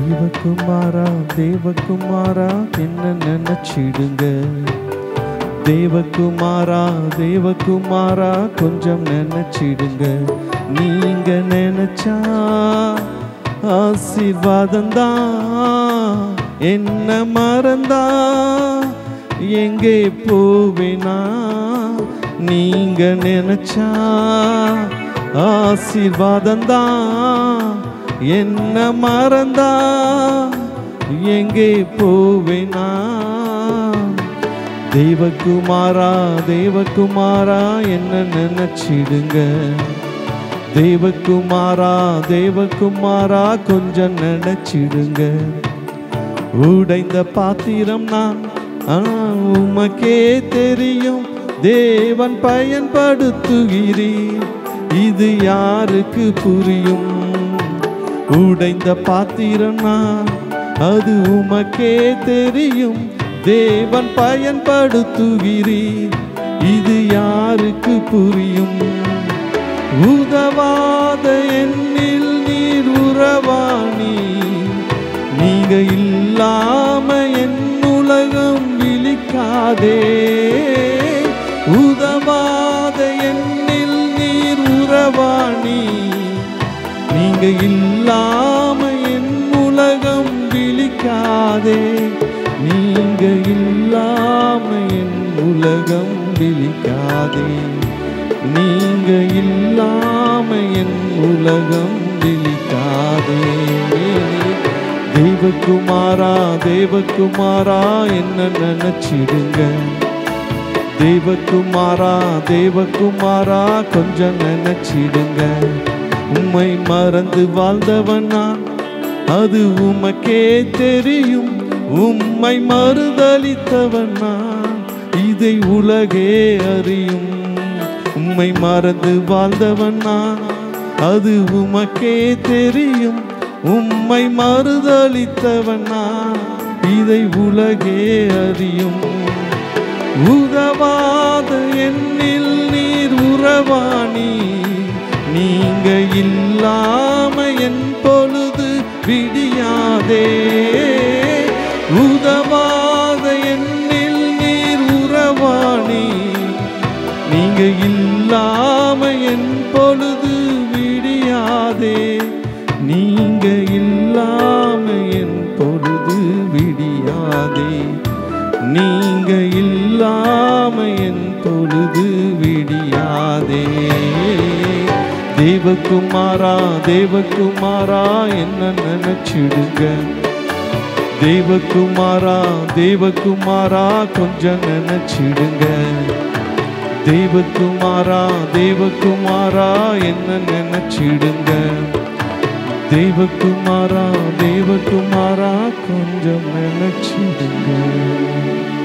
தேவகுமாரா தேவகுமாரா என்ன நினைச்சிடுங்க தேவகுமாரா தேவகுமாரா கொஞ்சம் நினைச்சிடுங்க நீங்க நினைச்சா ஆசீர்வாதம் தான் என்ன மறந்தா எங்கே போவேனா நீங்க நினைச்சா ஆசீர்வாதம் தான் என்ன மறந்தா எங்கே போவேனா தேவகுமாரா தேவகுமாரா என்ன நினைச்சிடுங்க தேவகுமாரா தேவகுமாரா கொஞ்சம் நினைச்சிடுங்க உடைந்த பாத்திரம் நான் ஆ, உமக்கே தெரியும் தேவன் பயன்படுத்துகிறீர் இது யாருக்கு புரியும் உடைந்த பாத்திரம் நான் அது உமக்கே தெரியும் தேவன் பயன்படுத்துகிறீர் இது யாருக்கு புரியும் உதவாத எண்ணில் நீர் உறவாணி நீங்க இல்லாம என் உலகம் விழிக்காதே உதவாத எண்ணில் நீர் உறவாணி நீங்க இல்லாம என் உலகம் விழிக்காதே நீங்க இல்லாம என் உலகம் விழிக்காதே நீங்க இல்லாம என் உலகம் விழிக்காதே தேவகுமாரா தேவகுமாரா என்ன நினைச்சிடுங்க தேவகுமாரா தேவகுமாரா கொஞ்சம் நினைச்சிடுங்க உம்மை மறந்து வாழ்ந்தவன் நான் அது உமக்கே தெரியும் உம்மை மறுதளித்தவன் நான் இதை உலகே அறியும் உம்மை மறந்து வாழ்ந்தவன் நான் அது உமக்கே தெரியும் உம்மை மறுதளித்தவன் நான் இதை உலகே அறியும் உதவாத எண்ணில் நீர் உறவாணி நீங்க இல்லாம என் பொழுது விடியாதே உதவாத எண்ணில் நீர் உறவாணி நீங்க இல்லாம என் பொழுது விடியாதே நீங்க இல்லாம என் பொழுது விடியாதே நீங்க இல்லாம என் பொழுது விடியாதே தேவகுமாரா தேவகுமாரா என்ன நினைச்சிடுங்க தேவகுமாரா தேவகுமாரா கொஞ்சம் நினைச்சிடுங்க தேவகுமாரா தேவகுமாரா என்ன நினைச்சிடுங்க தேவகுமாரா தேவகுமாரா கொஞ்சம் நினைச்சிடுங்க